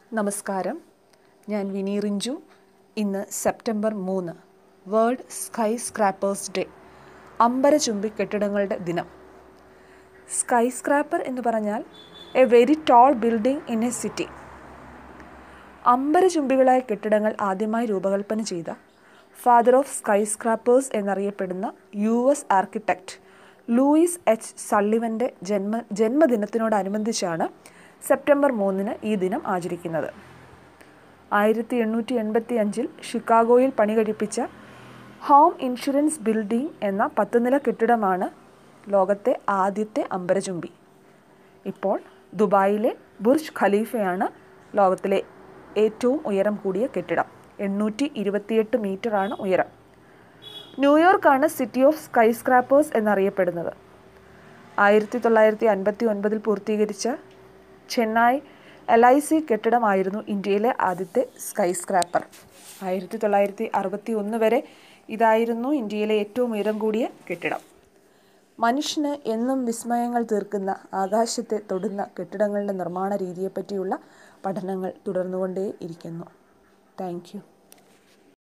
നമസ്കാരം ഞാൻ വിനി റിഞ്ചു ഇന്ന് സെപ്റ്റംബർ മൂന്ന് വേൾഡ് സ്കൈ സ്ക്രാപ്പേഴ്സ് ഡേ അമ്പരചുംബി കെട്ടിടങ്ങളുടെ ദിനം സ്കൈ സ്ക്രാപ്പർ എന്ന് പറഞ്ഞാൽ a very tall building in a city അമ്പരചുംബികളായ കെട്ടിടങ്ങൾ ആദ്യമായി രൂപകൽപ്പന ചെയ്ത ഫാദർ ഓഫ് സ്കൈ സ്ക്രാപ്പേഴ്സ് എന്നറിയപ്പെടുന്ന U S architect Louis H സള്ളിവൻ്റെ ജന്മ ജന്മദിനത്തിനോടനുബന്ധിച്ചാണ് സെപ്റ്റംബർ മൂന്നിന് ഈ ദിനം ആചരിക്കുന്നത് ആയിരത്തി എണ്ണൂറ്റി എൺപത്തി അഞ്ചിൽ ഷിക്കാഗോയിൽ പണി കഴിപ്പിച്ച ഹോം ഇൻഷുറൻസ് ബിൽഡിംഗ് എന്ന പത്ത് നില കെട്ടിടമാണ് ലോകത്തെ ആദ്യത്തെ അമ്പരചുംബി ഇപ്പോൾ ദുബായിലെ ബുർജ് ഖലീഫയാണ് ലോകത്തിലെ ഏറ്റവും ഉയരം കൂടിയ കെട്ടിടം എണ്ണൂറ്റി ഇരുപത്തിയെട്ട് മീറ്ററാണ് ഉയരം ന്യൂയോർക്കാണ് സിറ്റി ഓഫ് സ്കൈ സ്ക്രാപ്പേഴ്സ് എന്നറിയപ്പെടുന്നത് ആയിരത്തി തൊള്ളായിരത്തി അൻപത്തി ഒൻപതിൽ പൂർത്തീകരിച്ച ചെന്നൈ എൽ ഐ സി കെട്ടിടമായിരുന്നു ഇന്ത്യയിലെ ആദ്യത്തെ സ്കൈ സ്ക്രാപ്പർ ആയിരത്തി തൊള്ളായിരത്തി അറുപത്തി ഒന്ന് വരെ ഇതായിരുന്നു ഇന്ത്യയിലെ ഏറ്റവും ഉയരം കൂടിയ കെട്ടിടം മനുഷ്യന് എന്നും വിസ്മയങ്ങൾ തീർക്കുന്ന ആകാശത്തെ തൊടുന്ന കെട്ടിടങ്ങളുടെ നിർമ്മാണ രീതിയെപ്പറ്റിയുള്ള പഠനങ്ങൾ തുടർന്നുകൊണ്ടേ ഇരിക്കുന്നു താങ്ക് യു